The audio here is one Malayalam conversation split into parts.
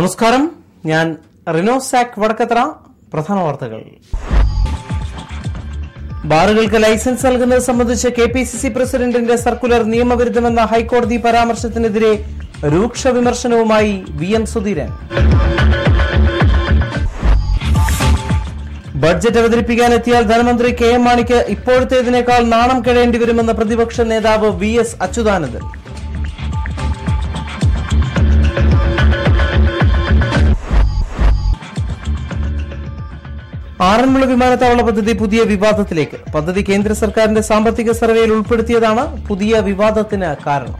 നമസ്കാരം ഞാൻ റിനോ സാക് വടക്കത്ര പ്രധാന വാർത്തകൾ ബാറുകൾക്ക് ലൈസൻസ് നൽകുന്നത് സംബന്ധിച്ച് കെ പി സി സി പ്രസിഡന്റിന്റെ സർക്കുലർ നിയമവിരുദ്ധമെന്ന ഹൈക്കോടതി പരാമർശത്തിനെതിരെ രൂക്ഷ വിമർശനവുമായി വി എം സുധീരൻ ബഡ്ജറ്റ് അവതരിപ്പിക്കാനെത്തിയാൽ ധനമന്ത്രി കെ എം മാണിക്ക് ഇപ്പോഴത്തേതിനേക്കാൾ നാണം കെടേണ്ടി വരുമെന്ന് പ്രതിപക്ഷ നേതാവ് വി എസ് അച്യുതാനന്ദൻ ആറന്മുള വിമാനത്താവള പദ്ധതി പുതിയ വിവാദത്തിലേക്ക് പദ്ധതി കേന്ദ്ര സർക്കാരിന്റെ സാമ്പത്തിക സർവേയിൽ ഉൾപ്പെടുത്തിയതാണ് പുതിയ വിവാദത്തിന് കാരണം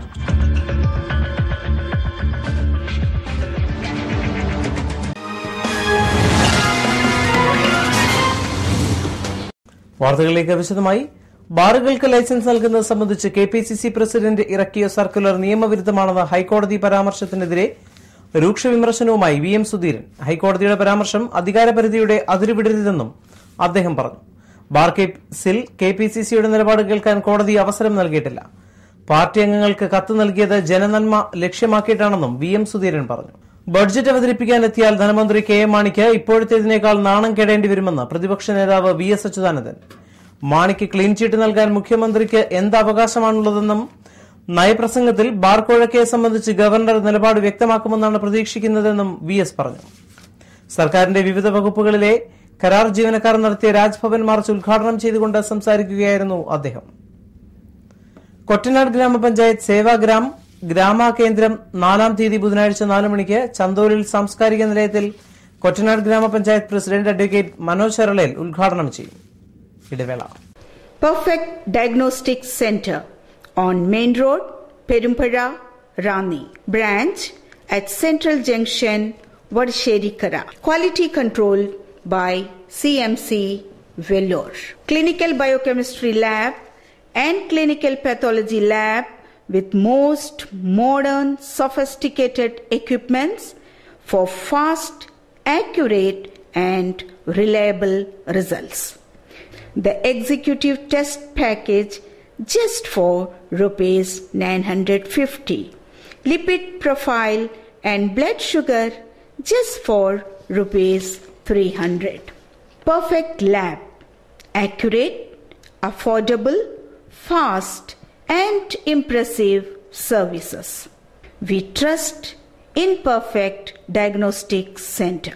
വാർത്തകളിലേക്ക് വിശദമായി ബാറുകൾക്ക് ലൈസൻസ് നൽകുന്നത് സംബന്ധിച്ച് K P C C president ഇറക്കിയ സർക്കുലർ നിയമവിരുദ്ധമാണെന്ന ഹൈക്കോടതി പരാമർശത്തിനെതിരെ രൂക്ഷ വിമർശനവുമായി വി എം സുധീരൻ ഹൈക്കോടതിയുടെ പരാമർശം അധികാരപരിധിയുടെ അതിരുവിടരുതെന്നും അദ്ദേഹം പറഞ്ഞു ബാർ കേസിൽ കെ പി സി സിയുടെ നിലപാട് കേൾക്കാൻ കോടതി അവസരം നൽകിയിട്ടില്ല പാർട്ടി അംഗങ്ങൾക്ക് കത്ത് നൽകിയത് ജനനന്മ ലക്ഷ്യമാക്കിയിട്ടാണെന്നും വി എം സുധീരൻ പറഞ്ഞു ബഡ്ജറ്റ് അവതരിപ്പിക്കാനെത്തിയാൽ ധനമന്ത്രി കെ എം മാണിക്ക് ഇപ്പോഴത്തേതിനേക്കാൾ നാണം കെടേണ്ടി വരുമെന്ന് പ്രതിപക്ഷ നേതാവ് വി എസ് അച്യുതാനന്ദൻ മാണിക്ക് ക്ലീൻ ചീട്ട് നൽകാൻ മുഖ്യമന്ത്രിക്ക് എന്ത് അവകാശമാണുള്ളതെന്നും നയപ്രസംഗത്തിൽ ബാർക്കോഴക്കയെ സംബന്ധിച്ച് ഗവർണർ നിലപാട് വ്യക്തമാക്കുമെന്നാണ് പ്രതീക്ഷിക്കുന്നതെന്നും വി എസ് പറഞ്ഞു സർക്കാരിന്റെ വിവിധ വകുപ്പുകളിലെ കരാർ ജീവനക്കാർ നടത്തിയ രാജ്ഭവൻ മാർച്ച് ഉദ്ഘാടനം ചെയ്തുകൊണ്ട് സംസാരിക്കുകയായിരുന്നു അദ്ദേഹം കൊറ്റനാട് ഗ്രാമപഞ്ചായത്ത് സേവാഗ്രാം ഗ്രാമ കേന്ദ്രം നാലാം തീയതി ബുധനാഴ്ച നാല് മണിക്ക് ചന്തോലിൽ സാംസ്കാരിക നിലയത്തിൽ കൊറ്റനാട് ഗ്രാമപഞ്ചായത്ത് പ്രസിഡന്റ് അഡ്വക്കേറ്റ് മനോജ് ശരളേൽ ഉദ്ഘാടനം ചെയ്യും ഇടവേള Perfect Diagnostic Center on Main Road, Perumpara, Rani. Branch at Central Junction, Vadasherikara. Quality control by CMC Vellore. Clinical Biochemistry Lab and Clinical Pathology Lab with most modern sophisticated equipments for fast, accurate and reliable results the executive test package just for rupees 950 lipid profile and blood sugar just for rupees 300 perfect lab accurate affordable fast and impressive services we trust in perfect diagnostic center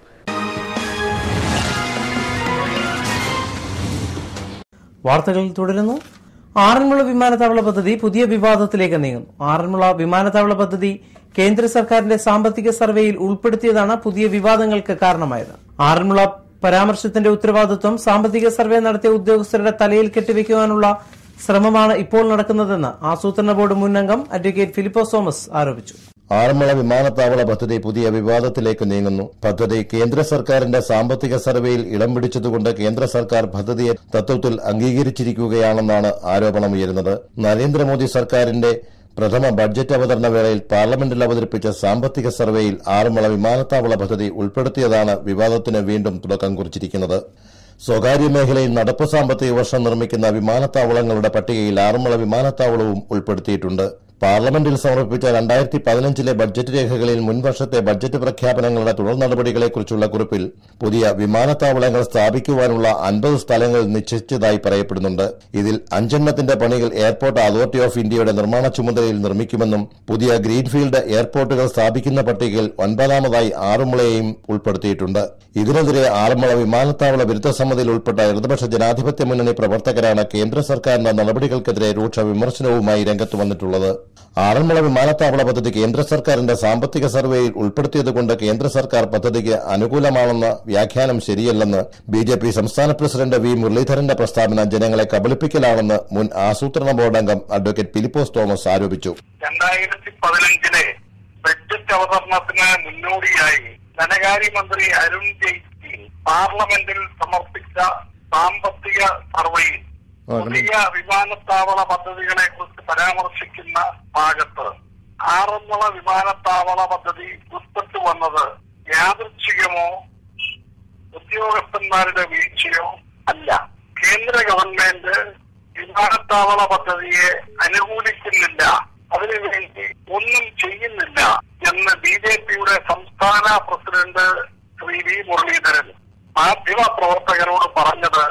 വാർത്തകൾ തുടരുന്നു ആറന്മുള വിമാനത്താവള പദ്ധതി പുതിയ വിവാദത്തിലേക്ക് നീങ്ങുന്നു ആറന്മുള വിമാനത്താവള പദ്ധതി കേന്ദ്ര സർക്കാരിന്റെ സാമ്പത്തിക സർവേയിൽ ഉൾപ്പെടുത്തിയതാണ് പുതിയ വിവാദങ്ങൾക്ക് കാരണമായത് ആറന്മുള പരാമർശത്തിന്റെ ഉത്തരവാദിത്വം സാമ്പത്തിക സർവേ നടത്തിയ ഉദ്യോഗസ്ഥരുടെ തലയിൽ കെട്ടിവെക്കുവാനുള്ള ശ്രമമാണ് ഇപ്പോൾ നടക്കുന്നതെന്ന് ആസൂത്രണ ബോർഡ് മുൻ അംഗം അഡ്വക്കേറ്റ് ഫിലിപ്പോസ് തോമസ് ആരോപിച്ചു ആറന്മുള വിമാനത്താവള പദ്ധതി പുതിയ വിവാദത്തിലേക്ക് നീങ്ങുന്നു പദ്ധതി കേന്ദ്ര സർക്കാരിന്റെ സാമ്പത്തിക സർവേയിൽ ഇടം പിടിച്ചതുകൊണ്ട് കേന്ദ്ര സർക്കാർ പദ്ധതിയെ തത്വത്തിൽ അംഗീകരിച്ചിരിക്കുകയാണെന്നാണ് ആരോപണമുയരുന്നത് നരേന്ദ്രമോദി സർക്കാരിന്റെ പ്രഥമ ബഡ്ജറ്റ് അവതരണ വേളയിൽ പാർലമെന്റിൽ അവതരിപ്പിച്ച സാമ്പത്തിക സർവേയിൽ ആറന്മുള വിമാനത്താവള പദ്ധതി ഉൾപ്പെടുത്തിയതാണ് വിവാദത്തിന് വീണ്ടും തുടക്കം കുറിച്ചിരിക്കുന്നത് സ്വകാര്യ മേഖലയിൽ നടപ്പ് സാമ്പത്തിക വർഷം നിർമ്മിക്കുന്ന വിമാനത്താവളങ്ങളുടെ പട്ടികയിൽ ആറന്മുള വിമാനത്താവളവും ഉൾപ്പെടുത്തിയിട്ടുണ്ട് പാർലമെന്റിൽ സമർപ്പിച്ച രണ്ടായിരത്തി പതിനഞ്ചിലെ ബഡ്ജറ്റ് രേഖകളിൽ മുൻവർഷത്തെ ബഡ്ജറ്റ് പ്രഖ്യാപനങ്ങളുടെ തുടർ നടപടികളെക്കുറിച്ചുള്ള കുറിപ്പിൽ പുതിയ വിമാനത്താവളങ്ങൾ സ്ഥാപിക്കുവാനുള്ള അൻപത് സ്ഥലങ്ങൾ നിശ്ചയിച്ചതായി പറയപ്പെടുന്നുണ്ട് ഇതിൽ അഞ്ചെണ്ണത്തിന്റെ പണികൾ എയർപോർട്ട് അതോറിറ്റി ഓഫ് ഇന്ത്യയുടെ നിർമ്മാണ ചുമതലയിൽ നിർമ്മിക്കുമെന്നും പുതിയ ഗ്രീൻഫീൽഡ് എയർപോർട്ടുകൾ സ്ഥാപിക്കുന്ന പട്ടികയിൽ ഒൻപതാമതായി ആറന്മുളയെയും ഉൾപ്പെടുത്തിയിട്ടുണ്ട് ഇതിനെതിരെ ആറന്മുള വിമാനത്താവള വിരുദ്ധ സമിതിയിൽ ഉൾപ്പെട്ട ഇടതുപക്ഷ ജനാധിപത്യ മുന്നണി പ്രവർത്തകരാണ് കേന്ദ്ര സർക്കാരിന്റെ നടപടികൾക്കെതിരെ രൂക്ഷ വിമർശനവുമായി രംഗത്ത് വന്നിട്ടുള്ളത് ആറന്മുള വിമാനത്താവള പദ്ധതി കേന്ദ്ര സർക്കാരിന്റെ സാമ്പത്തിക സർവേയിൽ ഉൾപ്പെടുത്തിയതുകൊണ്ട് കേന്ദ്ര സർക്കാർ പദ്ധതിക്ക് അനുകൂലമാണെന്ന വ്യാഖ്യാനം ശരിയല്ലെന്ന് ബി ജെ പി സംസ്ഥാന പ്രസിഡന്റ് വി മുരളീധരന്റെ പ്രസ്താവന ജനങ്ങളെ കബളിപ്പിക്കലാണെന്ന് മുൻ ആസൂത്രണ ബോർഡ് അംഗം അഡ്വക്കേറ്റ് ഫിലിപ്പോസ് തോമസ് ആരോപിച്ചു രണ്ടായിരത്തി പതിനഞ്ചിലെ ബഡ്ജറ്റ് അവതരണത്തിന് മുന്നോടിയായി ധനകാര്യമന്ത്രി അരുൺ ജെയ്റ്റ്ലി പാർലമെന്റിൽ സമർപ്പിച്ച സാമ്പത്തിക സർവേയിൽ പുതിയ വിമാനത്താവള പദ്ധതികളെ കുറിച്ച് പരാമർശിക്കുന്ന ഭാഗത്ത് ആറന്മുള വിമാനത്താവള പദ്ധതി ഉൾപ്പെട്ടു വന്നത് യാദൃച്ഛികമോ ഉദ്യോഗസ്ഥന്മാരുടെ വീഴ്ചയോ അല്ല കേന്ദ്ര ഗവൺമെന്റ് വിമാനത്താവള പദ്ധതിയെ അനുകൂലിക്കുന്നില്ല അതിനുവേണ്ടി ഒന്നും ചെയ്യുന്നില്ല എന്ന് ബി ജെ പിയുടെ സംസ്ഥാന പ്രസിഡന്റ് ശ്രീ വി മുരളീധരൻ മാധ്യമ പ്രവർത്തകരോട് പറഞ്ഞത്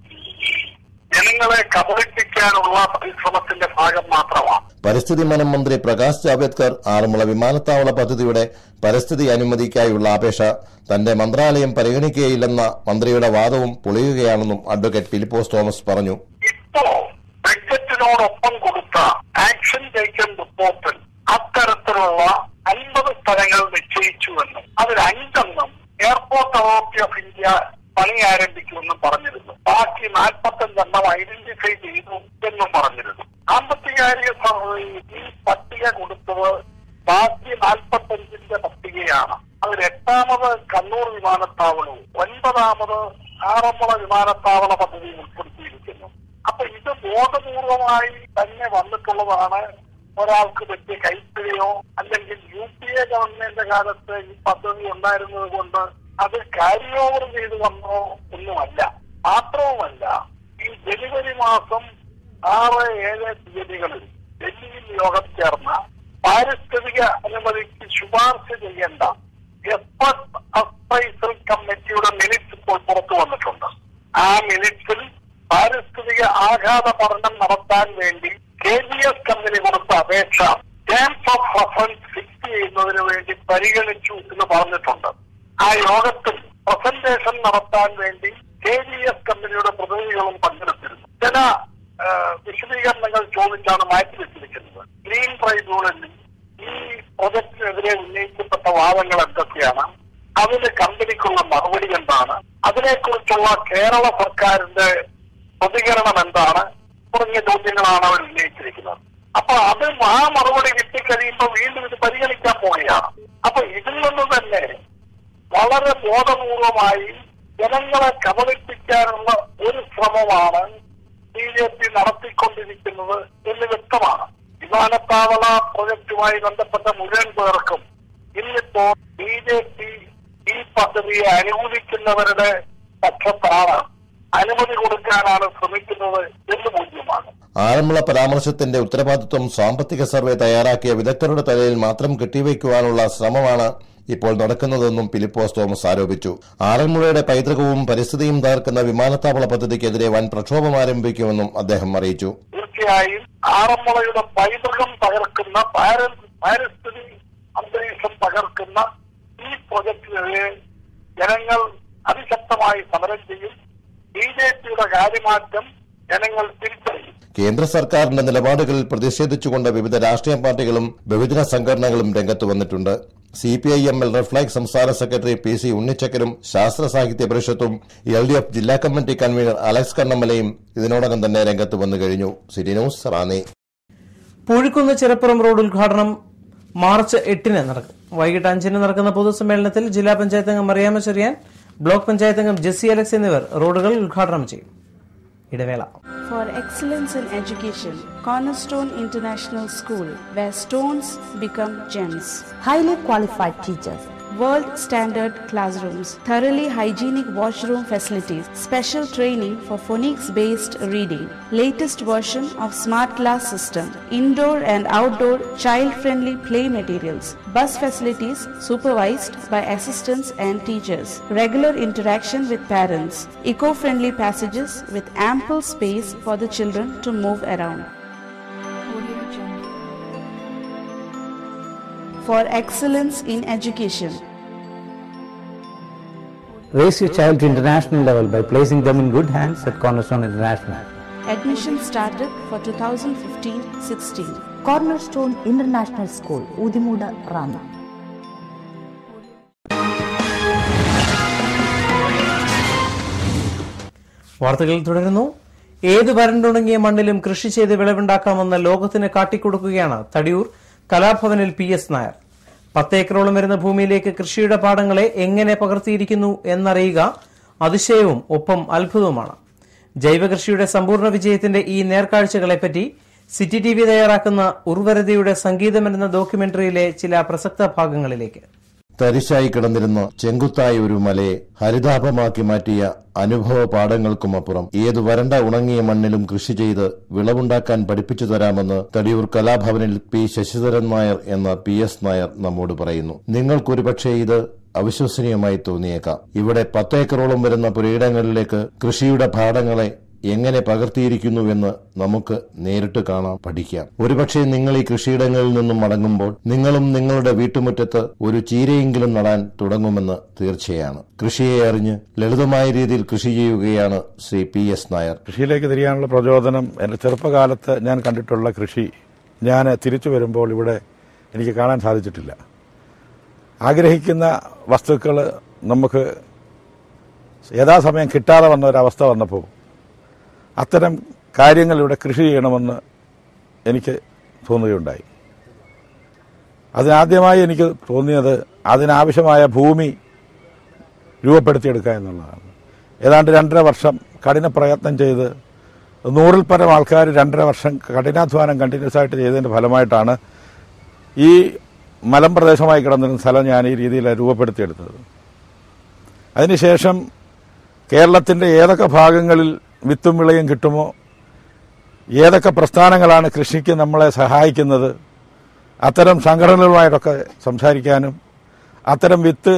ജനങ്ങളെ കബളിപ്പിക്കാനുള്ള പരിശ്രമത്തിന്റെ ഭാഗം മാത്രമാണ് പരിസ്ഥിതി വനം മന്ത്രി പ്രകാശ് ജാവ്ദേക്കർ ആറന്മുള വിമാനത്താവള പദ്ധതിയുടെ പരിസ്ഥിതി അനുമതിക്കായുള്ള അപേക്ഷ തന്റെ മന്ത്രാലയം പരിഗണിക്കുകയില്ലെന്ന മന്ത്രിയുടെ വാദവും പൊളിയുകയാണെന്നും അഡ്വക്കേറ്റ് ഫിലിപ്പോസ് തോമസ് പറഞ്ഞു ഇപ്പോ ബഡ്ജറ്റിനോടൊപ്പം കൊടുത്ത ആക്ഷൻ ടേക്കൺ റിപ്പോർട്ടിൽ അത്തരത്തിലുള്ള അൻപത് സ്ഥലങ്ങൾ നിശ്ചയിച്ചുവെന്നും അതിൽ അഞ്ചെണ്ണം എയർപോർട്ട് അതോറിറ്റി ഓഫ് ഇന്ത്യ പണി ആരംഭിക്കുമെന്നും പറഞ്ഞിരുന്നു ബാക്കി നാൽപ്പത്തഞ്ചെണ്ണം ഐഡന്റിഫൈ ചെയ്തു എന്നും പറഞ്ഞിരുന്നു സാമ്പത്തികാര്യ സഭയിൽ ഈ പട്ടിക കൊടുത്തത് ബാക്കി നാൽപ്പത്തഞ്ചിന്റെ പട്ടികയാണ് അതിൽ എട്ടാമത് കണ്ണൂർ വിമാനത്താവളവും ഒൻപതാമത് ആറന്മുള വിമാനത്താവള പദ്ധതി ഉൾപ്പെടുത്തിയിരിക്കുന്നു അപ്പൊ ഇത് ബോധപൂർവമായി തന്നെ വന്നിട്ടുള്ളതാണ് ഒരാൾക്ക് പറ്റിയ കൈപ്പിഴയോ അല്ലെങ്കിൽ യു പി എ ഗവൺമെന്റ് കാലത്ത് ഈ പദ്ധതി ഉണ്ടായിരുന്നത് കൊണ്ട് അത് ക്യാരി ഓവർ ചെയ്തു വന്നോ ഒന്നുമല്ല മാത്രവുമല്ല ഈ ജനുവരി മാസം ആറ് ഏഴ് തീയതികളിൽ ഡൽഹിയിൽ യോഗം ചേർന്ന പാരിസ്ഥിതിക അനുമതിക്ക് ശുപാർശ ചെയ്യേണ്ട എക്സ്പെർട്ട് അപ്രൈസൽ കമ്മിറ്റിയുടെ മിനിറ്റ്സ് ഇപ്പോൾ പുറത്തു വന്നിട്ടുണ്ട് ആ മിനിറ്റ്സിൽ പാരിസ്ഥിതിക ആഘാത പഠനം നടത്താൻ വേണ്ടി കെ ജി എസ് കമ്പനി കൊടുത്ത അപേക്ഷ ടേംസ് ഓഫ് റഫറൻസ് ഫിക്സ് ചെയ്യുന്നതിന് വേണ്ടി പരിഗണിച്ചു എന്ന് പറഞ്ഞിട്ടുണ്ട് ആ യോഗത്തിൽ പ്രസന്റേഷൻ നടത്താൻ വേണ്ടി കെ ജി എസ് കമ്പനിയുടെ പ്രതിനിധികളും പങ്കെടുത്തിരുന്നു ചില ആ, വിശദീകരണങ്ങൾ ചോദിച്ചാണ് മാറ്റിവെച്ചിരിക്കുന്നത് ഗ്രീൻ ട്രൈബ്യൂണലിൽ ഈ പ്രൊജക്ടിനെതിരെ ഉന്നയിക്കപ്പെട്ട വാദങ്ങൾ എന്തൊക്കെയാണ് അതിന് കമ്പനിക്കുള്ള മറുപടി എന്താണ് അതിനെക്കുറിച്ചുള്ള കേരള സർക്കാരിന്റെ പ്രതികരണം എന്താണ് തുടങ്ങിയ ചോദ്യങ്ങളാണ് അവർ ഉന്നയിച്ചിരിക്കുന്നത് അപ്പൊ അത് ആ മറുപടി കിട്ടിക്കഴിയുമ്പോൾ വീണ്ടും ഇത് പരിഗണിക്കാൻ പോവുകയാണ് അപ്പൊ ഇതിൽ നിന്ന് തന്നെ വളരെ ബോധപൂർവമായി ജനങ്ങളെ കബളിപ്പിക്കാനുള്ള ഒരു ശ്രമമാണ് ബി ജെ പി നടത്തിക്കൊണ്ടിരിക്കുന്നത് എന്ന് വ്യക്തമാണ് വിമാനത്താവള പ്രൊജക്ടുമായി ബന്ധപ്പെട്ട മുഴുവൻ പേർക്കും ഇന്നിപ്പോ ബി ജെ പി ഈ പദ്ധതിയെ അനുകൂലിക്കുന്നവരുടെ പക്ഷത്താണ് അനുമതി കൊടുക്കാനാണ് ശ്രമിക്കുന്നത് എന്ന് ബോധ്യമാണ് ആറന്മുള പരാമർശത്തിന്റെ ഉത്തരവാദിത്വം സാമ്പത്തിക സർവേ തയ്യാറാക്കിയ വിദഗ്ധരുടെ തലയിൽ മാത്രം കെട്ടിവയ്ക്കുവാനുള്ള ശ്രമമാണ് ഇപ്പോൾ നടക്കുന്നതെന്നും ഫിലിപ്പോസ് തോമസ് ആരോപിച്ചു ആറന്മുളയുടെ പൈതൃകവും പരിസ്ഥിതിയും തകർക്കുന്ന വിമാനത്താവള പദ്ധതിക്കെതിരെ വൻ പ്രക്ഷോഭം ആരംഭിക്കുമെന്നും അദ്ദേഹം അറിയിച്ചു തീർച്ചയായും ആറന്മുളയുടെ പൈതൃകം തകർക്കുന്ന പാര- പാരിസ്ഥിതി അന്തരീക്ഷം തകർക്കുന്ന ഈ പ്രൊജക്ടിനെതിരെ ജനങ്ങൾ അതിശക്തമായി സമരം ചെയ്യും ബി ജെ പിയുടെ കാര്യമാറ്റം ജനങ്ങൾ തിരിച്ചറിയും കേന്ദ്ര സർക്കാരിന്റെ നിലപാടുകളിൽ പ്രതിഷേധിച്ചുകൊണ്ട് വിവിധ രാഷ്ട്രീയ പാർട്ടികളും ബഹുജന സംഘടനകളും രംഗത്ത് വന്നിട്ടുണ്ട് C P I M L റിഫ്ലാക്സ് സംസ്ഥാന സെക്രട്ടറി പി സി ഉണ്ണിച്ചക്കരും ശാസ്ത്ര സാഹിത്യ പരിഷത്തും എൽ ഡി എഫ് ജില്ലാ കമ്മിറ്റി കൺവീനർ അലക്സ് കണ്ണമ്മലയും ഇതിനോടകം തന്നെ രംഗത്ത് വന്നു കഴിഞ്ഞു city news Ranni Poozhikkunnu Chirappuram road ഉദ്ഘാടനം മാർച്ച് എട്ടിന് നടക്കും വൈകിട്ട് അഞ്ചിന് നടക്കുന്ന പൊതുസമ്മേളനത്തിൽ ജില്ലാ പഞ്ചായത്ത് അംഗം മറിയാമ്മ ചെറിയാൻ ബ്ലോക്ക് പഞ്ചായത്ത് അംഗം ജെസ്സി അലക്സ് എന്നിവർ റോഡുകൾ ഉദ്ഘാടനം ചെയ്യും ഇടവേള For excellence in education, Cornerstone International School, where stones become gems. highly qualified teachers, World standard classrooms, thoroughly hygienic washroom facilities, special training for phonics based reading, latest version of smart class system, indoor and outdoor child friendly play materials, bus facilities supervised by assistants and teachers, regular interaction with parents, eco friendly passages with ample space for the children to move around. For excellence in education, Raise your child to international level by placing them in good hands at Cornerstone International. admission started for 2015-16. Cornerstone International School, Udimuda, Rana. വാർത്തകൾ തുടരുന്നു ഏത് വരണ്ടുണങ്ങിയ മണ്ണിലും കൃഷി ചെയ്ത് വിളവുണ്ടാക്കാമെന്ന ലോകത്തിന് കാട്ടിക്കൊടുക്കുകയാണ് തടിയൂർ കലാഭവനിൽ പി എസ് നായർ പത്ത് ഏക്കറോളം വരുന്ന ഭൂമിയിലേക്ക് കൃഷിയുടെ പാഠങ്ങളെ എങ്ങനെ പകർത്തിയിരിക്കുന്നു എന്നറിയുക അതിശയവും ഒപ്പം അത്ഭുതവുമാണ് ജൈവകൃഷിയുടെ സമ്പൂർണ്ണ വിജയത്തിന്റെ ഈ നേർക്കാഴ്ചകളെപ്പറ്റി സിറ്റി ടി വി തയ്യാറാക്കുന്ന ഉർവരതയുടെ സംഗീതം എന്ന ഡോക്യുമെന്ററിയിലെ ചില പ്രസക്ത ഭാഗങ്ങളിലേക്ക് തരിശായി കിടന്നിരുന്ന ചെങ്കുത്തായ ഒരു മലയെ ഹരിതാഭമാക്കി മാറ്റിയ അനുഭവ പാഠങ്ങൾക്കുമപ്പുറം ഏതു വരണ്ട ഉണങ്ങിയ മണ്ണിലും കൃഷി ചെയ്ത് വിളവുണ്ടാക്കാൻ പഠിപ്പിച്ചു തരാമെന്ന് തടിയൂർ കലാഭവനിൽ പി ശശിധരൻ നായർ എന്ന പി എസ് നായർ നമ്മോട് പറയുന്നു നിങ്ങൾക്കൊരുപക്ഷെ ഇത് അവിശ്വസനീയമായി തോന്നിയേക്കാം ഇവിടെ പത്തേക്കറോളം വരുന്ന പുരയിടങ്ങളിലേക്ക് കൃഷിയുടെ പാഠങ്ങളെ എങ്ങനെ പകർത്തിയിരിക്കുന്നുവെന്ന് നമുക്ക് നേരിട്ട് കാണാം പഠിക്കാം ഒരുപക്ഷെ നിങ്ങൾ ഈ കൃഷിയിടങ്ങളിൽ നിന്നും മടങ്ങുമ്പോൾ നിങ്ങളും നിങ്ങളുടെ വീട്ടുമുറ്റത്ത് ഒരു ചീരയെങ്കിലും നടാൻ തുടങ്ങുമെന്ന് തീർച്ചയാണ് കൃഷിയെ അറിഞ്ഞ് ലളിതമായ രീതിയിൽ കൃഷി ചെയ്യുകയാണ് ശ്രീ പി എസ് നായർ കൃഷിയിലേക്ക് തിരിയാനുള്ള പ്രചോദനം എൻ്റെ ചെറുപ്പകാലത്ത് ഞാൻ കണ്ടിട്ടുള്ള കൃഷി ഞാൻ തിരിച്ചു വരുമ്പോൾ ഇവിടെ എനിക്ക് കാണാൻ സാധിച്ചിട്ടില്ല ആഗ്രഹിക്കുന്ന വസ്തുക്കൾ നമുക്ക് യഥാസമയം കിട്ടാതെ വന്ന ഒരവസ്ഥ വന്നപ്പോൾ അത്തരം കാര്യങ്ങൾ ഇവിടെ കൃഷി ചെയ്യണമെന്ന് എനിക്ക് തോന്നുകയുണ്ടായി അതിനാദ്യമായി എനിക്ക് തോന്നിയത് അതിനാവശ്യമായ ഭൂമി രൂപപ്പെടുത്തിയെടുക്കുക എന്നുള്ളതാണ് ഏതാണ്ട് രണ്ടര വർഷം കഠിന പ്രയത്നം ചെയ്ത് നൂറിൽ പരം ആൾക്കാർ രണ്ടര വർഷം കഠിനാധ്വാനം കണ്ടിന്യൂസ് ആയിട്ട് ചെയ്തതിന്റെ ഫലമായിട്ടാണ് ഈ മലമ്പ്രദേശമായി കിടന്നിരുന്ന സ്ഥലം ഞാൻ ഈ രീതിയിൽ രൂപപ്പെടുത്തിയെടുത്തത് അതിനുശേഷം കേരളത്തിന്റെ ഏതൊക്കെ ഭാഗങ്ങളിൽ വിത്തും വിളയും കിട്ടുമോ ഏതൊക്കെ പ്രസ്ഥാനങ്ങളാണ് കൃഷിക്ക് നമ്മളെ സഹായിക്കുന്നത് അത്തരം സംഘടനകളുമായിട്ടൊക്കെ സംസാരിക്കാനും അത്തരം വിത്ത്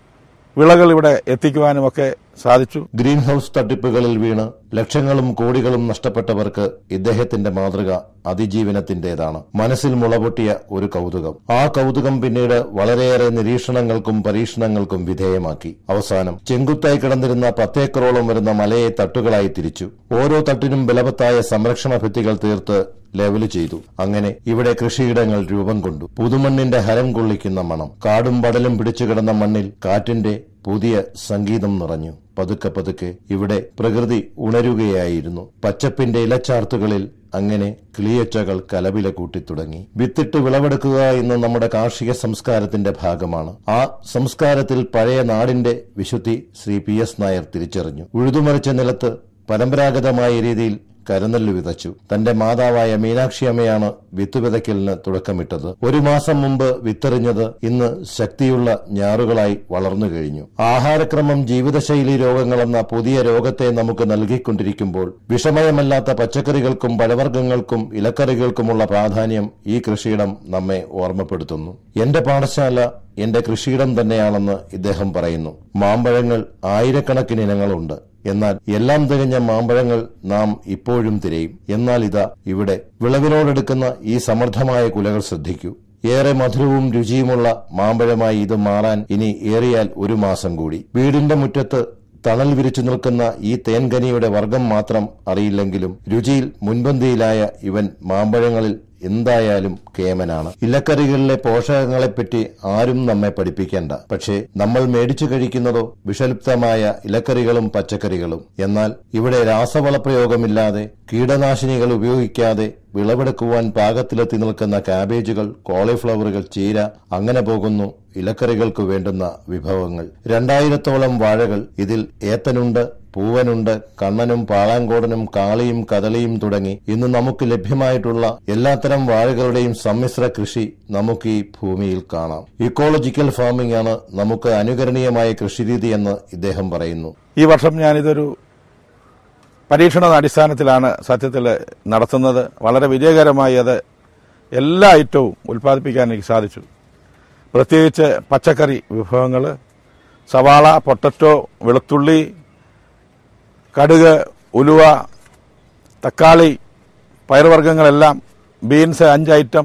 വിളകൾ ഇവിടെ എത്തിക്കുവാനുമൊക്കെ സാധിച്ചു ഗ്രീൻ ഹൌസ് തട്ടിപ്പുകളിൽ വീണ് ലക്ഷങ്ങളും കോടികളും നഷ്ടപ്പെട്ടവർക്ക് ഇദ്ദേഹത്തിന്റെ മാതൃക അതിജീവനത്തിന്റേതാണ് മനസ്സിൽ മുളപൊട്ടിയ ഒരു കൗതുകം ആ കൗതുകം പിന്നീട് വളരെയേറെ നിരീക്ഷണങ്ങൾക്കും പരീക്ഷണങ്ങൾക്കും വിധേയമാക്കി അവസാനം ചെങ്കുത്തായി കിടന്നിരുന്ന പത്തേക്കറോളം വരുന്ന മലയെ തട്ടുകളായി തിരിച്ചു ഓരോ തട്ടിനും ബലവത്തായ സംരക്ഷണ ഭിത്തികൾ തീർത്ത് ലെവല് ചെയ്തു അങ്ങനെ ഇവിടെ കൃഷിയിടങ്ങൾ രൂപം കൊണ്ടു പുതുമണ്ണിന്റെ ഹരം കൊള്ളിക്കുന്ന മണം കാടും പടലും പിടിച്ചു കിടന്ന മണ്ണിൽ കാറ്റിന്റെ പുതിയ സംഗീതം നിറഞ്ഞു പതുക്കെ പതുക്കെ ഇവിടെ പ്രകൃതി ഉണരുകയായിരുന്നു പച്ചപ്പിന്റെ ഇലച്ചാർത്തുകളിൽ അങ്ങനെ കിളിയൊച്ചകൾ കലപില കൂട്ടിത്തുടങ്ങി വിത്തിട്ട് വിളവെടുക്കുക എന്ന നമ്മുടെ കാർഷിക സംസ്കാരത്തിന്റെ ഭാഗമാണ് ആ സംസ്കാരത്തിൽ പഴയ നാടിന്റെ വിശുദ്ധി ശ്രീ പി എസ് നായർ തിരിച്ചറിഞ്ഞു ഉഴുതുമറിച്ച നിലത്ത് പരമ്പരാഗതമായ രീതിയിൽ കരനെല്ല് വിതച്ചു തന്റെ മാതാവായ മീനാക്ഷി അമ്മയാണ് വിത്ത് വിതയ്ക്കലിന് തുടക്കമിട്ടത് ഒരു മാസം മുമ്പ് വിത്തെറിഞ്ഞത് ഇന്ന് ശക്തിയുള്ള ഞാറുകളായി വളർന്നു കഴിഞ്ഞു ആഹാരക്രമം ജീവിതശൈലി രോഗങ്ങളെന്ന പുതിയ രോഗത്തെ നമുക്ക് നൽകിക്കൊണ്ടിരിക്കുമ്പോൾ വിഷമയമല്ലാത്ത പച്ചക്കറികൾക്കും പഴവർഗ്ഗങ്ങൾക്കും ഇലക്കറികൾക്കുമുള്ള പ്രാധാന്യം ഈ കൃഷിയിടം നമ്മെ ഓർമ്മപ്പെടുത്തുന്നു എന്റെ പാഠശാല എന്റെ കൃഷിയിടം തന്നെയാണെന്ന് ഇദ്ദേഹം പറയുന്നു മാമ്പഴങ്ങൾ ആയിരക്കണക്കിന് ഇനങ്ങളുണ്ട് എന്നാൽ എല്ലാം തികഞ്ഞ മാമ്പഴങ്ങൾ നാം ഇപ്പോഴും തിരയും എന്നാൽ ഇതാ ഇവിടെ വിളവിനോടെടുക്കുന്ന ഈ സമൃദ്ധമായ കുലകൾ ശ്രദ്ധിക്കൂ ഏറെ മധുരവും രുചിയുമുള്ള മാമ്പഴമായി ഇത് മാറാൻ ഇനി ഏറിയാൽ ഒരു മാസം കൂടി വീടിന്റെ മുറ്റത്ത് തണൽ വിരിച്ചു നിൽക്കുന്ന ഈ തേൻകനിയുടെ വർഗം മാത്രം അറിയില്ലെങ്കിലും രുചിയിൽ മുൻപന്തിയിലായ ഇവൻ മാമ്പഴങ്ങളിൽ എന്തായാലും കേമനാണ് ഇലക്കറികളിലെ പോഷകങ്ങളെപ്പറ്റി ആരും നമ്മെ പഠിപ്പിക്കേണ്ട പക്ഷേ നമ്മൾ മേടിച്ചു കഴിക്കുന്നതോ വിഷലിപ്തമായ ഇലക്കറികളും പച്ചക്കറികളും എന്നാൽ ഇവിടെ രാസവളപ്രയോഗമില്ലാതെ കീടനാശിനികൾ ഉപയോഗിക്കാതെ വിളവെടുക്കുവാൻ പാകത്തിലെത്തി നിൽക്കുന്ന കാബേജുകൾ കോളിഫ്ലവറുകൾ ചീര അങ്ങനെ പോകുന്നു ഇലക്കറികൾക്ക് വേണ്ടുന്ന വിഭവങ്ങൾ രണ്ടായിരത്തോളം വാഴകൾ ഇതിൽ ഏത്തനുണ്ട് പൂവനുണ്ട് കണ്ണനും പാളാങ്കോടനും കാളിയും കദളിയും തുടങ്ങി ഇന്ന് നമുക്ക് ലഭ്യമായിട്ടുള്ള എല്ലാത്തരം വാഴകളുടെയും സമ്മിശ്ര കൃഷി നമുക്ക് ഈ ഭൂമിയിൽ കാണാം ഇക്കോളജിക്കൽ ഫാമിംഗ് ആണ് നമുക്ക് അനുകരണീയമായ കൃഷിരീതി എന്ന് ഇദ്ദേഹം പറയുന്നു ഈ വർഷം ഞാനിതൊരു പരീക്ഷണ അടിസ്ഥാനത്തിലാണ് സത്യത്തിൽ നടത്തുന്നത് വളരെ വിജയകരമായി അത് എല്ലാ ഐറ്റവും ഉൽപ്പാദിപ്പിക്കാൻ എനിക്ക് സാധിച്ചു പ്രത്യേകിച്ച് പച്ചക്കറി വിഭവങ്ങൾ സവാള പൊട്ടറ്റോ വെളുത്തുള്ളി കടുക് ഉലുവ തക്കാളി പയറുവർഗ്ഗങ്ങളെല്ലാം ബീൻസ് അഞ്ച് ഐറ്റം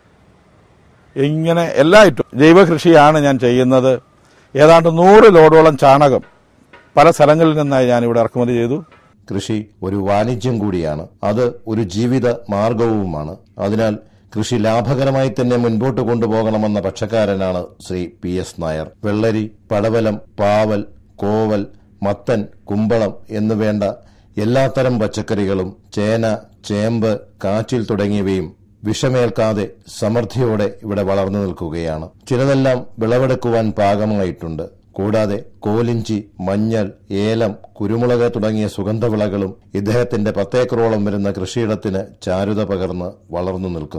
ഇങ്ങനെ എല്ലാ ഐറ്റം ജൈവകൃഷിയാണ് ഞാൻ ചെയ്യുന്നത് ഏതാണ്ട് നൂറ് ലോഡോളം ചാണകം പല സ്ഥലങ്ങളിൽ നിന്നായി ഞാനിവിടെ ഇറക്കുമതി ചെയ്തു കൃഷി ഒരു വാണിജ്യം കൂടിയാണ് അത് ഒരു ജീവിത മാർഗവുമാണ് അതിനാൽ കൃഷി ലാഭകരമായി തന്നെ മുൻപോട്ട് കൊണ്ടുപോകണമെന്ന പക്ഷക്കാരനാണ് ശ്രീ പി എസ് നായർ വെള്ളരി പടവലം പാവൽ കോവൽ മത്തൻ കുമ്പളം എന്നു വേണ്ട എല്ലാത്തരം പച്ചക്കറികളും ചേന ചേമ്പ് കാച്ചിൽ തുടങ്ങിയവയും വിഷമേൽക്കാതെ സമൃദ്ധിയോടെ ഇവിടെ വളർന്നു നിൽക്കുകയാണ് ചിലതെല്ലാം വിളവെടുക്കുവാൻ പാകമായിട്ടുണ്ട് കൂടാതെ കോലിഞ്ചി മഞ്ഞൾ ഏലം കുരുമുളക് തുടങ്ങിയ സുഗന്ധവിളകളും ഇദ്ദേഹത്തിന്റെ പത്തേക്കറോളം വരുന്ന കൃഷിയിടത്തിന് ചാരുത പകർന്ന് വളർന്നു നിൽക്കുന്നു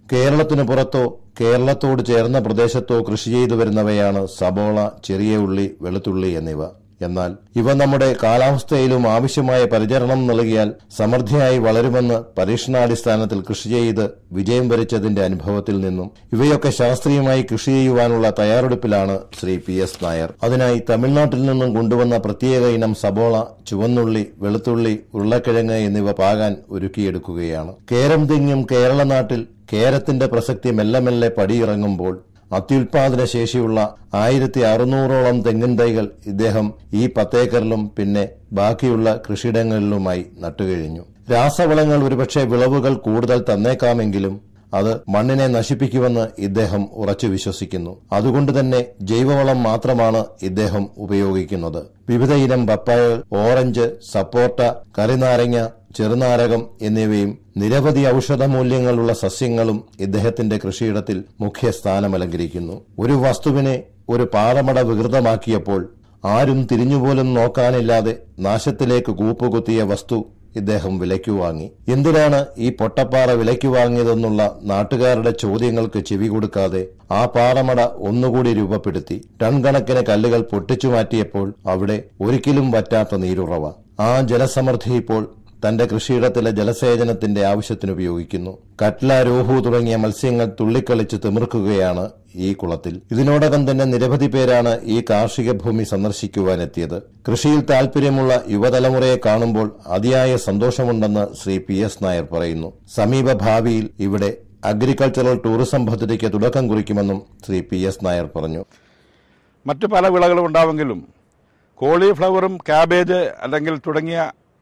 കേരളത്തിനു പുറത്തോ കേരളത്തോട് ചേർന്ന പ്രദേശത്തോ കൃഷി ചെയ്തു വരുന്നവയാണ് സബോള ചെറിയ ഉള്ളി വെളുത്തുള്ളി എന്നിവ എന്നാൽ ഇവ നമ്മുടെ കാലാവസ്ഥയിലും ആവശ്യമായ പരിചരണം നൽകിയാൽ സമൃദ്ധിയായി വളരുമെന്ന് പരീക്ഷണാടിസ്ഥാനത്തിൽ കൃഷി ചെയ്ത് വിജയം വരിച്ചതിന്റെ അനുഭവത്തിൽ നിന്നും ഇവയൊക്കെ ശാസ്ത്രീയമായി കൃഷി ചെയ്യുവാനുള്ള തയ്യാറെടുപ്പിലാണ് ശ്രീ പി എസ് നായർ അതിനായി തമിഴ്നാട്ടിൽ നിന്നും കൊണ്ടുവന്ന പ്രത്യേക ഇനം സബോള ചുവന്നുള്ളി വെളുത്തുള്ളി ഉരുളക്കിഴങ്ങ് എന്നിവ പാകാൻ ഒരുക്കിയെടുക്കുകയാണ് കേരം തിങ്ങും കേരള നാട്ടിൽ കേരത്തിന്റെ പ്രസക്തി മെല്ലെ മെല്ലെ പടിയിറങ്ങുമ്പോൾ അത്യുൽപാദന ശേഷിയുള്ള ആയിരത്തി അറുന്നൂറോളം തെങ്ങിൻ തൈകൾ ഇദ്ദേഹം ഈ പത്തേക്കറിലും പിന്നെ ബാക്കിയുള്ള കൃഷിയിടങ്ങളിലുമായി നട്ടുകഴിഞ്ഞു രാസവളങ്ങൾ ഒരുപക്ഷെ വിളവുകൾ കൂടുതൽ തന്നേക്കാമെങ്കിലും അത് മണ്ണിനെ നശിപ്പിക്കുമെന്ന് ഇദ്ദേഹം ഉറച്ചു വിശ്വസിക്കുന്നു അതുകൊണ്ട് തന്നെ ജൈവവളം മാത്രമാണ് ഇദ്ദേഹം ഉപയോഗിക്കുന്നത് വിവിധ ഇനം പപ്പായകൾ ഓറഞ്ച് സപ്പോർട്ട കറിനാരങ്ങ ചെറുനാരകം എന്നിവയും നിരവധി ഔഷധമൂല്യങ്ങളുള്ള സസ്യങ്ങളും ഇദ്ദേഹത്തിന്റെ കൃഷിയിടത്തിൽ മുഖ്യ സ്ഥാനമലങ്കരിക്കുന്നു ഒരു വസ്തുവിനെ ഒരു പാറമട വികൃതമാക്കിയപ്പോൾ ആരും തിരിഞ്ഞുപോലും നോക്കാനില്ലാതെ നാശത്തിലേക്ക് കൂപ്പുകുത്തിയ വസ്തു ഇദ്ദേഹം വിലയ്ക്കു വാങ്ങി എന്തിനാണ് ഈ പൊട്ടപ്പാറ വിലയ്ക്കു വാങ്ങിയതെന്നുള്ള നാട്ടുകാരുടെ ചോദ്യങ്ങൾക്ക് ചെവി കൊടുക്കാതെ ആ പാറമട ഒന്നുകൂടി രൂപപ്പെടുത്തി ടൺ കണക്കിന് കല്ലുകൾ പൊട്ടിച്ചു മാറ്റിയപ്പോൾ അവിടെ ഒരിക്കലും വറ്റാത്ത നീരുറവ ആ ജലസമൃദ്ധി ഇപ്പോൾ തന്റെ കൃഷിയിടത്തിലെ ജലസേചനത്തിന്റെ ആവശ്യത്തിന് ഉപയോഗിക്കുന്നു കട്ല രോഹു തുടങ്ങിയ മത്സ്യങ്ങൾ തുള്ളിക്കളിച്ച് തിമിർക്കുകയാണ് ഈ കുളത്തിൽ ഇതിനോടകം തന്നെ നിരവധി പേരാണ് ഈ കാർഷിക ഭൂമി സന്ദർശിക്കുവാനെത്തിയത് കൃഷിയിൽ താൽപര്യമുള്ള യുവതലമുറയെ കാണുമ്പോൾ അതിയായ സന്തോഷമുണ്ടെന്ന് ശ്രീ പി എസ് നായർ പറയുന്നു സമീപ ഭാവിയിൽ ഇവിടെ അഗ്രികൾച്ചറൽ ടൂറിസം പദ്ധതിക്ക് തുടക്കം കുറിക്കുമെന്നും ശ്രീ പി എസ് നായർ പറഞ്ഞു മറ്റു പല വിളകളും ഉണ്ടാവെങ്കിലും കോളിഫ്ലവറും ക്യാബേജ് അല്ലെങ്കിൽ തുടങ്ങിയ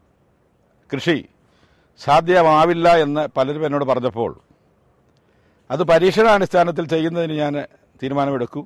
കൃഷി സാധ്യമാവില്ല എന്ന് പലരും എന്നോട് പറഞ്ഞപ്പോൾ അത് പരീക്ഷണാടിസ്ഥാനത്തിൽ ചെയ്യുന്നതിന് ഞാൻ തീരുമാനമെടുക്കും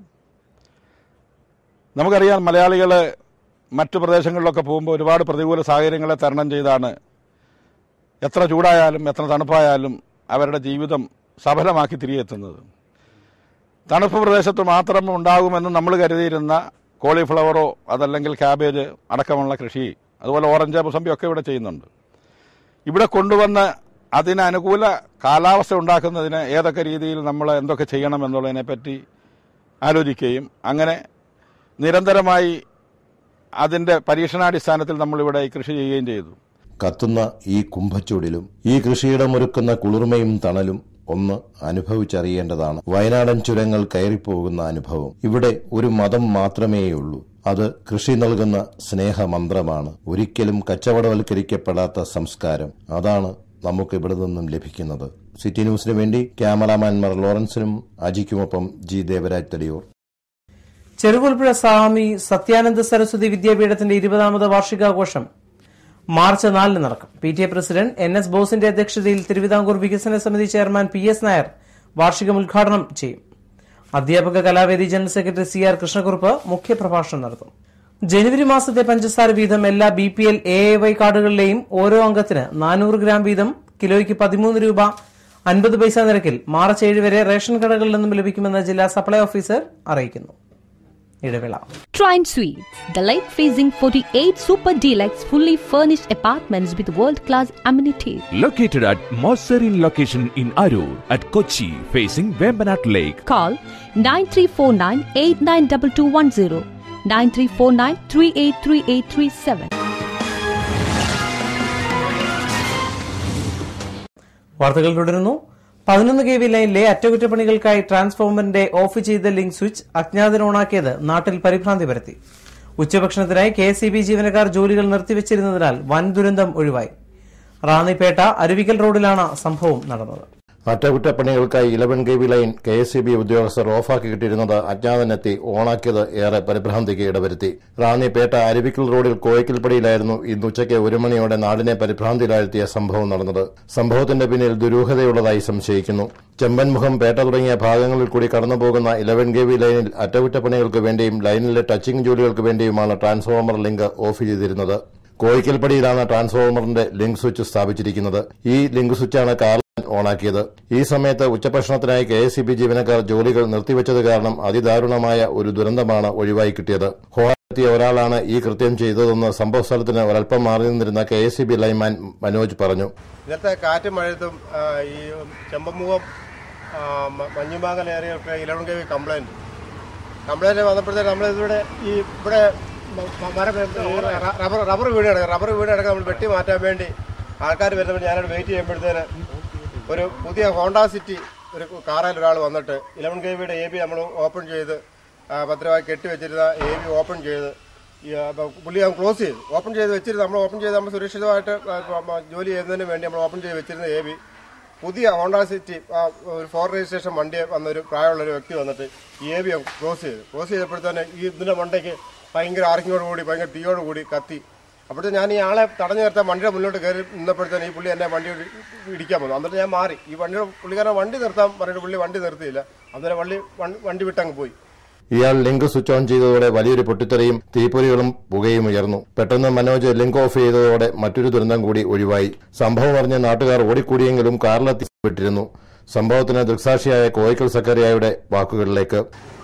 നമുക്കറിയാം മലയാളികൾ മറ്റു പ്രദേശങ്ങളിലൊക്കെ പോകുമ്പോൾ ഒരുപാട് പ്രതികൂല സാഹചര്യങ്ങളെ തരണം ചെയ്താണ് എത്ര ചൂടായാലും എത്ര തണുപ്പായാലും അവരുടെ ജീവിതം സഫലമാക്കി തിരികെ എത്തുന്നത് തണുപ്പ് പ്രദേശത്ത് മാത്രം ഉണ്ടാകുമെന്ന് നമ്മൾ കരുതിയിരുന്ന കോളിഫ്ലവറോ അതല്ലെങ്കിൽ ക്യാബേജ് അടക്കമുള്ള കൃഷി അതുപോലെ ഓറഞ്ച് മുസമ്പി ഒക്കെ ഇവിടെ ചെയ്യുന്നുണ്ട് ഇവിടെ കൊണ്ടുവന്ന് അതിന് അനുകൂല കാലാവസ്ഥ ഉണ്ടാക്കുന്നതിന് ഏതൊക്കെ രീതിയിൽ നമ്മൾ എന്തൊക്കെ ചെയ്യണം എന്നുള്ളതിനെപ്പറ്റി ആലോചിക്കുകയും അങ്ങനെ നിരന്തരമായി അതിൻ്റെ പരീക്ഷണാടിസ്ഥാനത്തിൽ നമ്മളിവിടെ ഈ കൃഷി ചെയ്യുകയും ചെയ്തു കത്തുന്ന ഈ കുംഭച്ചൂടിലും ഈ കൃഷിയിടമൊരുക്കുന്ന കുളിർമയും തണലും ഒന്ന് അനുഭവിച്ചറിയേണ്ടതാണ് വയനാടൻ ചുരങ്ങൾ കയറിപ്പോകുന്ന അനുഭവം ഇവിടെ ഒരു മതം മാത്രമേയുള്ളൂ അത് കൃഷി നൽകുന്ന സ്നേഹമന്ത്രമാണ് ഒരിക്കലും കച്ചവടവൽക്കരിക്കപ്പെടാത്ത സംസ്കാരം അതാണ് നമുക്ക് ഇവിടെ നിന്നും ലഭിക്കുന്നത് സിറ്റി ന്യൂസിന് വേണ്ടി ക്യാമറാമാൻമാർ ലോറൻസിനും അജിക്കുമൊപ്പം ജി ദേവരാജ് തടിയൂർ ചെറുകുൽപ്പുഴ സ്വാമി സത്യാനന്ദ സരസ്വതി വിദ്യാപീഠത്തിന്റെ ഇരുപതാമത് വാർഷികാഘോഷം മാർച്ച് നാലിന് നടക്കും P T A president N S ബോസിന്റെ അധ്യക്ഷതയിൽ തിരുവിതാംകൂർ വികസന സമിതി ചെയർമാൻ പി എസ് നായർ വാർഷികം ഉദ്ഘാടനം ചെയ്യും അധ്യാപക കലാവേദി general secretary C R Krishnakurup മുഖ്യപ്രഭാഷണം നടത്തും ജനുവരി മാസത്തെ പഞ്ചസാര വീതം എല്ലാ B P L A A Y കാർഡുകളിലെയും ഓരോ അംഗത്തിന് നാനൂറ് ഗ്രാം വീതം കിലോയ്ക്ക് പതിമൂന്ന് രൂപ അൻപത് പൈസ നിരക്കിൽ മാർച്ച് ഏഴ് വരെ റേഷൻ കടകളിൽ നിന്നും ലഭിക്കുമെന്ന് ജില്ലാ സപ്ലൈ ഓഫീസർ അറിയിക്കുന്നു ഇടവേള Trine Suites, the lake facing 48 super deluxe fully furnished apartments with world class amenities. Located at Moserin location in Arur at Kochi facing Vembanat Lake. Call 9349 892210 9349 383837. വാർത്തകൾ തുടരുന്നു പതിനൊന്ന് കെ വി ലൈനിലെ അറ്റകുറ്റപ്പണികൾക്കായി ട്രാൻസ്ഫോമറിന്റെ ഓഫ് ചെയ്ത ലിങ്ക് സ്വിച്ച് അജ്ഞാതൻ ഓണാക്കിയത് നാട്ടിൽ പരിഭ്രാന്തി പരത്തി ഉച്ചഭക്ഷണത്തിനായി കെ എസ് ജീവനക്കാർ ജോലികൾ നിർത്തിവച്ചിരുന്നതിനാൽ വൻ ദുരന്തം ഒഴിവായി റാന്നിപ്പേട്ട അരുവിക്കൽ റോഡിലാണ് സംഭവം നടന്നത് അറ്റകുറ്റപ്പണികൾക്കായി eleven K V line K S C B ഉദ്യോഗസ്ഥർ ഓഫാക്കി കിട്ടിയിരുന്നത് അജ്ഞാതനെത്തി ഓണാക്കിയത് ഏറെ പരിഭ്രാന്തിക്ക് ഇടവരുത്തി റാന്നിപ്പേട്ട അരുവിക്കൽ റോഡിൽ കോയക്കിൽപ്പടിയിലായിരുന്നു ഇന്ന് ഉച്ചയ്ക്ക് ഒരു മണിയോടെ നാടിനെ പരിഭ്രാന്തിയിലാഴ്ത്തിയ സംഭവം നടന്നത് സംഭവത്തിന്റെ പിന്നിൽ ദുരൂഹതയുള്ളതായി സംശയിക്കുന്നു ചെമ്പൻമുഖം പേട്ട തുടങ്ങിയ ഭാഗങ്ങളിൽ കൂടി കടന്നുപോകുന്ന ഇലവൻ കെ വി ലൈനിൽ അറ്റകുറ്റപ്പണികൾക്ക് വേണ്ടിയും ലൈനിലെ ടച്ചിംഗ് ജോലികൾക്ക് വേണ്ടിയുമാണ് ട്രാൻസ്ഫോമർ ലിങ്ക് ഓഫ് ചെയ്തിരുന്നത് കോയിക്കൽപ്പടിയിലാണ് ട്രാൻസ്ഫോമറിന്റെ ലിങ്ക് സ്വിച്ച് സ്ഥാപിച്ചിരിക്കുന്നത് ഈ ലിങ്ക് സ്വിച്ചാണ് കാർ ഓണാക്കിയത് ഈ സമയത്ത് ഉച്ചഭക്ഷണത്തിനായി കെ എസ് സി ബി ജീവനക്കാർ ജോലികൾ നിർത്തിവച്ചത് കാരണം അതിദാരുണമായ ഒരു ദുരന്തമാണ് ഒഴിവായി കിട്ടിയത് ഹോളെത്തിയ ഒരാളാണ് ഈ കൃത്യം ചെയ്തതെന്ന് സംഭവ സ്ഥലത്തിന് ഒരൽപ്പം മാറി നിന്നിരുന്ന K S C B lineman Manoj പറഞ്ഞു ഇന്നത്തെ കാറ്റും മഴയത്തും ആ, ഈ ചെമ്പമുഖം ആ, ആ, മ- മഞ്ഞുമാങ്ങൽ ഏരിയയൊക്കെ eleven K V complaint complaint വന്നപ്പോഴത്തേക്ക് നമ്മൾ ഇവിടെ ഈ ഇവിടെ മ- മ- മരം റ- റബ്ബർ റബ്ബർ വീട് കിടക്കുക റബ്ബർ വീട് കിടക്കുക നമ്മൾ വെട്ടി മാറ്റാൻ വേണ്ടി ആൾക്കാർ വരുന്നപ്പോൾ ഞാനവിടെ വെയിറ്റ് ചെയ്യുമ്പോഴത്തേന് ഒരു പുതിയ ഹോണ്ട സിറ്റി ഒരു കാറിൽ ഒരാൾ വന്നിട്ട് ഇലവൻ കെ വിയുടെ എ ബി നമ്മൾ ഓപ്പൺ ചെയ്ത് ആ, ഭദ്രമായി കെട്ടി വെച്ചിരുന്ന എ ബി ഓപ്പൺ ചെയ്ത് ഈ, ആ, ബ- പുള്ളി അവൻ ക്ലോസ് ചെയ്തു ഓപ്പൺ ചെയ്ത് വെച്ചിരുന്ന നമ്മൾ ഓപ്പൺ ചെയ്ത് നമ്മൾ സുരക്ഷിതമായിട്ട് ആ, ആ, ആ, ജോലി ചെയ്യുന്നതിന് വേണ്ടി നമ്മൾ ഓപ്പൺ ചെയ്ത് വെച്ചിരുന്ന എ ബി പുതിയ ഹോണ്ട സിറ്റി ആ, ഒരു ഫോർ രജിസ്ട്രേഷൻ വണ്ടി വന്ന ഒരു പ്രായമുള്ള ഒരു വ്യക്തി വന്നിട്ട് ഈ എ ബി ക്ലോസ് ചെയ്തു ക്ലോസ് ചെയ്തപ്പോഴത്തേന് ഈ ഇതിന്റെ മണ്ടയ്ക്ക് ഭയങ്കര ആർക്കിങ്ങോട് കൂടി ഭയങ്കര തീയോട് കൂടി കത്തി അപ്പോഴത്തെ ഞാൻ ഈ ആളെ തടഞ്ഞു നിർത്താൻ വണ്ടിയുടെ മുന്നോട്ട് കയറി നിന്നപ്പോഴത്തേന് ഈ പുള്ളി എന്നെ വണ്ടി ഇടി- ഇടിക്കാൻ വന്നു എന്നിട്ട് ഞാൻ മാറി ഈ വണ്ടിയുടെ പുള്ളിക്കാരൻ വണ്ടി നിർത്താൻ പറഞ്ഞിട്ട് പുള്ളി വണ്ടി നിർത്തിയില്ല അന്നേരം വള്ളി വണ്ടി- വണ്ടി വിട്ടങ്ങ് പോയി ഇയാൾ ലിങ്ക് സ്വിച്ച് ഓൺ ചെയ്തതോടെ വലിയൊരു പൊട്ടിത്തെറിയും തീപ്പൊരികളും പുകയും ഉയർന്നു പെട്ടെന്ന് മനോജ് ലിങ്ക് ഓഫ് ചെയ്തതോടെ മറ്റൊരു ദുരന്തം കൂടി ഒഴിവായി സംഭവം അറിഞ്ഞ നാട്ടുകാർ ഓടിക്കൂടിയെങ്കിലും കാറിലെത്തി വിട്ടിരുന്നു സംഭവത്തിന് ദൃക്സാക്ഷിയായ കോയിക്കൽ സക്കറിയായുടെ വാക്കുകളിലേക്ക്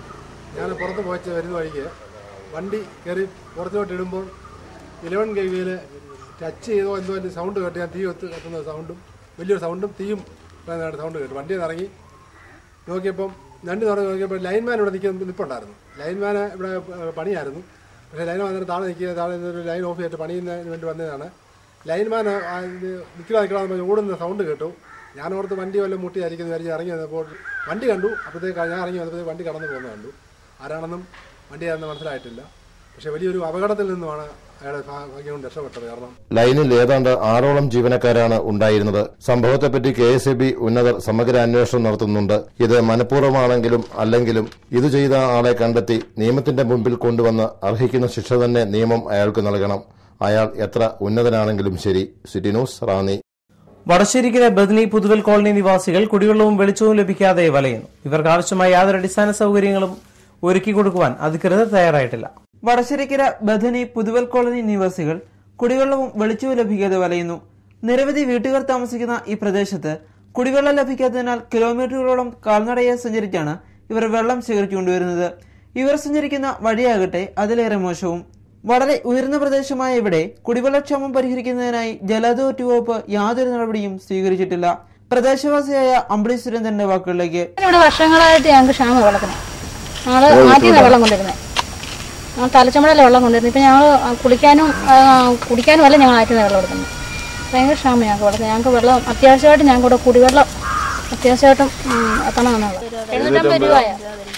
ഞാൻ പുറത്ത് പോയിച്ച് വരുന്ന വഴിക്ക് വണ്ടി കയറി പുറത്തോട്ട് ഇടുമ്പോൾ ഇലവൻ കെ വിയിൽ ടച്ച് ചെയ്തോ എന്തോ അതിൻ്റെ സൗണ്ട് കേട്ട് ഞാൻ തീ ഒത്ത് കത്തുന്ന സൗണ്ടും വലിയൊരു സൗണ്ടും തീയും വരുന്നതായിട്ട് സൗണ്ട് കേട്ടു വണ്ടിയിൽ നിന്ന് ഇറങ്ങി നോക്കിയപ്പം രണ്ട് തുറന്ന് നോക്കിയപ്പോൾ ലൈൻമാൻ ഇവിടെ നിൽക്കുന്ന നിൽപ്പുണ്ടായിരുന്നു ലൈൻമാൻ ഇവിടെ ഏഹ്, പണിയായിരുന്നു പക്ഷേ ലൈൻ വന്നിട്ട് താഴെ നിൽക്കുക താഴെ നിന്നൊരു ലൈൻ ഓഫ് ചെയ്തിട്ട് പണിയുന്നതിന് വേണ്ടി വന്നതാണ് ലൈൻമാൻ നിൽക്കുക നിൽക്കണം ഓടുന്ന സൗണ്ട് കേട്ടു ഞാൻ ഓർത്ത് വണ്ടി വല്ലതും മുട്ടിയായിരിക്കും എന്ന് വിചാരിച്ച് ഇറങ്ങി വന്നപ്പോൾ വണ്ടി കണ്ടു അപ്പോഴത്തേക്ക് ഞാൻ ഇറങ്ങി വന്നപ്പോഴത്തേക്ക് വണ്ടി കടന്നു പോകുന്നത് കണ്ടു ആരാണെന്നും വണ്ടി ആണെന്ന് മനസ്സിലായിട്ടില്ല പക്ഷേ വലിയൊരു അപകടത്തിൽ നിന്നുമാണ് അയാളെ ഭാ- ഭാഗ്യം കൊണ്ട് രക്ഷപ്പെട്ടത് കാരണം ലൈനിൽ ഏതാണ്ട് ആറോളം ജീവനക്കാരാണ് ഉണ്ടായിരുന്നത് സംഭവത്തെപ്പറ്റി കെ എസ് ബി ഉന്നതർ സമഗ്ര അന്വേഷണം നടത്തുന്നുണ്ട് ഇത് മനഃപൂർവ്വമാണെങ്കിലും അല്ലെങ്കിലും ഇത് ചെയ്ത ആളെ കണ്ടെത്തി നിയമത്തിന്റെ മുമ്പിൽ കൊണ്ടുവന്ന് അർഹിക്കുന്ന ശിക്ഷ തന്നെ നിയമം അയാൾക്ക് നൽകണം അയാൾ എത്ര ഉന്നതനാണെങ്കിലും ശരി city news Ranni Vadasserikkara Bethany Puthuval colony നിവാസികൾ കുടിവെള്ളവും വെളിച്ചവും ലഭിക്കാതെ വലയുന്നു ഇവർക്ക് ആവശ്യമായ യാതൊരു അടിസ്ഥാന സൗകര്യങ്ങളും ഒരുക്കി കൊടുക്കുവാൻ അധികൃതർ തയ്യാറായിട്ടില്ല വടശ്ശേരിക്കര ബഥനി പുതുവൽ കോളനി നിവാസികൾ കുടിവെള്ളവും വെളിച്ചവും ലഭിക്കാതെ വലയുന്നു നിരവധി വീട്ടുകാർ താമസിക്കുന്ന ഈ പ്രദേശത്ത് കുടിവെള്ളം ലഭിക്കാത്തതിനാൽ കിലോമീറ്ററുകളോളം കാൽനടയെ സഞ്ചരിച്ചാണ് ഇവർ വെള്ളം ശേഖരിച്ചുകൊണ്ടുവരുന്നത് ഇവർ സഞ്ചരിക്കുന്ന വഴിയാകട്ടെ അതിലേറെ മോശവും വളരെ ഉയർന്ന പ്രദേശമായ ഇവിടെ കുടിവെള്ളക്ഷാമം പരിഹരിക്കുന്നതിനായി ജലതോറ്റ് വകുപ്പ് യാതൊരു നടപടിയും സ്വീകരിച്ചിട്ടില്ല പ്രദേശവാസിയായ അമ്പിളി സുരേന്ദ്രന്റെ വാക്കുകളിലേക്ക് ഇവിടെ വർഷങ്ങളായിട്ട് ഞങ്ങൾക്ക് ക്ഷാമം വെള്ളത്തിന് ഞങ്ങൾ ആറ്റിൽ നിന്നാണ് വെള്ളം കൊണ്ടിരുന്നത് ഞങ്ങൾ തലച്ചമ്പടയിലെ വെള്ളം കൊണ്ടിരുന്നത് ഇപ്പം ഞങ്ങൾ കുളിക്കാനും ആ, കുടിക്കാനും അല്ല ഞങ്ങൾ ആറ്റിൽ നിന്ന് വെള്ളം എടുക്കുന്നത് ഭയങ്കര ക്ഷാമം ഞങ്ങൾക്ക് വെള്ളത്തിന് ഞങ്ങൾക്ക് വെള്ളം അത്യാവശ്യമായിട്ട് ഞങ്ങൾക്ക് ഇവിടെ കുടിവെള്ളം അത്യാവശ്യമായിട്ടും ഉം, എത്തണമെന്നാണ് എഴുന്നൂറ്റമ്പത് രൂപയാ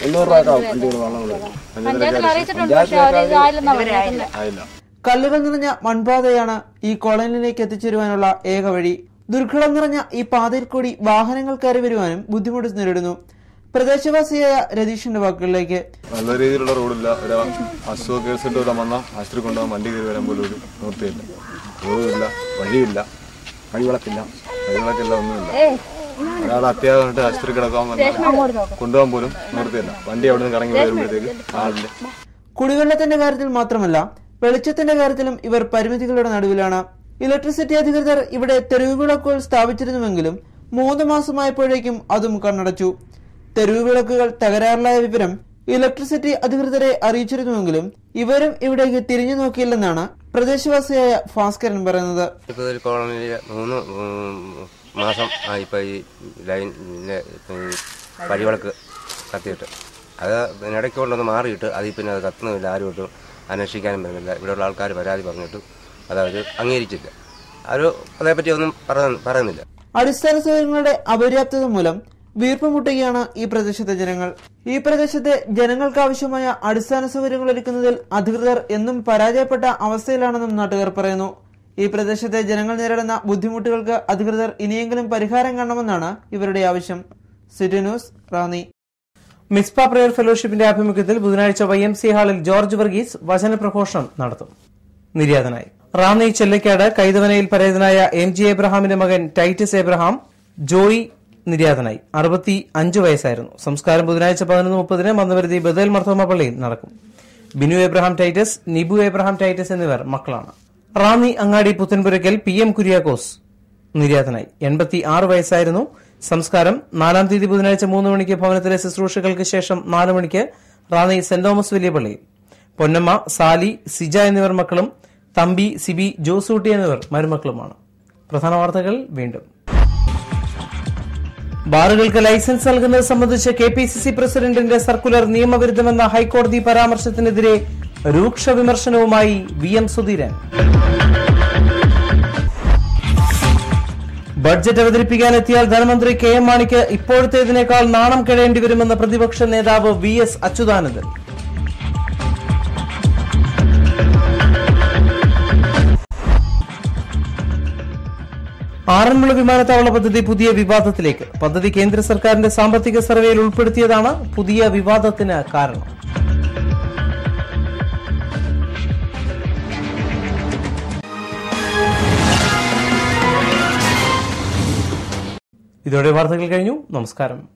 പഞ്ചായത്തിൽ അറിയിച്ചിട്ടുണ്ട് പക്ഷേ അവർ ഇതായില്ലെന്നാണ് പറഞ്ഞിരിക്കുന്നത് കല്ലുകൾ നിറഞ്ഞ മൺപാതയാണ് ഈ കോളനിയിലേക്ക് എത്തിച്ചേരുവാനുള്ള ഏക വഴി ദുർഘടം നിറഞ്ഞ ഈ പാതയിൽ കൂടി വാഹനങ്ങൾ കയറി വരുവാനും ബുദ്ധിമുട്ട് നേരിടുന്നു പ്രദേശവാസിയായ രതീഷിന്റെ വാക്കുകളിലേക്ക് നല്ല രീതിയിലുള്ള റോഡില്ല ഒരു അസുഖ കേസിട്ട് വരാൻ വന്നാൽ ആശുപത്രി കൊണ്ടുപോകാൻ വണ്ടി കയറി വരാൻ പോലും ഒരു നിവൃത്തിയില്ല റോഡുമില്ല വഴിയില്ല വഴിവിളക്കില്ല വഴിവിളക്കില്ല ഒന്നുമില്ല ഒരാൾ അത്യാവശ്യമായിട്ട് ആശുപത്രി കിടക്കാൻ വന്നാൽ കൊണ്ടുപോകാൻ പോലും നിവൃത്തിയില്ല വണ്ടി അവിടെ നിന്ന് കറങ്ങി വരുമ്പോഴത്തേക്ക് ആളില്ല കുടിവെള്ളത്തിന്റെ കാര്യത്തിൽ മാത്രമല്ല വെളിച്ചത്തിന്റെ കാര്യത്തിലും ഇവർ പരിമിതികളുടെ നടുവിലാണ് ഇലക്ട്രിസിറ്റി അധികൃതർ ഇവിടെ തെരുവ് വിളക്കുകൾ സ്ഥാപിച്ചിരുന്നുവെങ്കിലും മൂന്ന് മാസമായപ്പോഴേക്കും അതും കണ്ണടച്ചു തെരുവ് വിളക്കുകൾ തകരാറിലായ വിവരം ഇലക്ട്രിസിറ്റി അധികൃതരെ അറിയിച്ചിരുന്നുവെങ്കിലും ഇവരും ഇവിടേക്ക് തിരിഞ്ഞു നോക്കിയില്ലെന്നാണ് പ്രദേശവാസിയായ ഭാസ്കരൻ പറയുന്നത് ഇപ്പോൾ ഒരു കോളനിയിൽ മൂന്ന് ഉം, മാസം ആയിപ്പോൾ ഈ ലൈൻ ഇല്ല, ഇപ്പം ഈ വഴിവിളക്ക് കത്തിയിട്ട് അത് ഇടയ്ക്ക് കൊണ്ടൊന്ന് മാറിയിട്ട് അതിൽ പിന്നെ അത് കത്തുന്നുമില്ല ആരും ഒട്ടും അന്വേഷിക്കാനും പറ്റുന്നില്ല ഇവിടെയുള്ള ആൾക്കാർ പരാതി പറഞ്ഞിട്ട് അത് അവർ അംഗീകരിച്ചില്ല ആരും അതേപ്പറ്റി ഒന്നും പറ- പറയുന്നില്ല അടിസ്ഥാന സൗകര്യങ്ങളുടെ അപര്യാപ്തത മൂലം വീർപ്പുമുട്ടുകയാണ് ഈ പ്രദേശത്തെ ജനങ്ങൾ ഈ പ്രദേശത്തെ ജനങ്ങൾക്ക് ആവശ്യമായ അടിസ്ഥാന സൗകര്യങ്ങൾ ഒരുക്കുന്നതിൽ അധികൃതർ എന്നും പരാജയപ്പെട്ട അവസ്ഥയിലാണെന്നും നാട്ടുകാർ പറയുന്നു ഈ പ്രദേശത്തെ ജനങ്ങൾ നേരിടുന്ന ബുദ്ധിമുട്ടുകൾക്ക് അധികൃതർ ഇനിയെങ്കിലും പരിഹാരം കാണണമെന്നാണ് ഇവരുടെ ആവശ്യം city news Ranni Mizpah prayer ഫെലോഷിപ്പിന്റെ ആഭിമുഖ്യത്തിൽ ബുധനാഴ്ച വൈ എം സി ഹാളിൽ ജോർജ് വർഗീസ് വചന പ്രഘോഷണം നടത്തും നിര്യാതനായി റാന്നി ചെല്ലക്കാട് കൈതവനയിൽ പരേതനായ എം ജി എബ്രഹാമിന്റെ മകൻ ടൈറ്റസ് എബ്രഹാം ജോയി നിര്യാതനായി അറുപത്തി അഞ്ച് വയസ്സായിരുന്നു സംസ്കാരം ബുധനാഴ്ച പതിനൊന്ന് മുപ്പതിന് മന്ദവരുതി ബദൽ മർത്തോമ പള്ളിയിൽ നടക്കും Binu Abraham Titus Nibu Abraham Titus എന്നിവർ മക്കളാണ് റാന്നി അങ്ങാടി പുത്തൻപുരയ്ക്കൽ പി എം കുര്യാക്കോസ് നിര്യാതനായി എൺപത്തി ആറ് വയസ്സായിരുന്നു സംസ്കാരം നാലാം തീയതി ബുധനാഴ്ച മൂന്ന് മണിക്ക് ഭവനത്തിലെ ശുശ്രൂഷകൾക്ക് ശേഷം നാല് മണിക്ക് റാന്നി സെന്റ് തോമസ് വലിയ പള്ളിയിൽ പൊന്നമ്മ സാലി സിജ എന്നിവർ മക്കളും തമ്പി സിബി ജോസൂട്ടി എന്നിവർ മരുമക്കളുമാണ് പ്രധാന വാർത്തകൾ വീണ്ടും ബാറുകൾക്ക് ലൈസൻസ് നൽകുന്നത് സംബന്ധിച്ച് കെ പി സി സി പ്രസിഡന്റിന്റെ സർക്കുലർ നിയമവിരുദ്ധമെന്ന ഹൈക്കോടതി പരാമർശത്തിനെതിരെ രൂക്ഷ വിമർശനവുമായി വി എം സുധീരൻ ബഡ്ജറ്റ് അവതരിപ്പിക്കാനെത്തിയാൽ ധനമന്ത്രി കെ എം മാണിക്ക് ഇപ്പോഴത്തേതിനേക്കാൾ നാണം കിഴേണ്ടി വരുമെന്ന പ്രതിപക്ഷ നേതാവ് വി എസ് അച്യുതാനന്ദൻ ആറന്മുള വിമാനത്താവള പദ്ധതി പുതിയ വിവാദത്തിലേക്ക് പദ്ധതി കേന്ദ്ര സർക്കാരിന്റെ സാമ്പത്തിക സർവേയിൽ ഉൾപ്പെടുത്തിയതാണ് പുതിയ വിവാദത്തിന് കാരണം ഇതോടെ വാർത്തകൾ കഴിഞ്ഞു നമസ്കാരം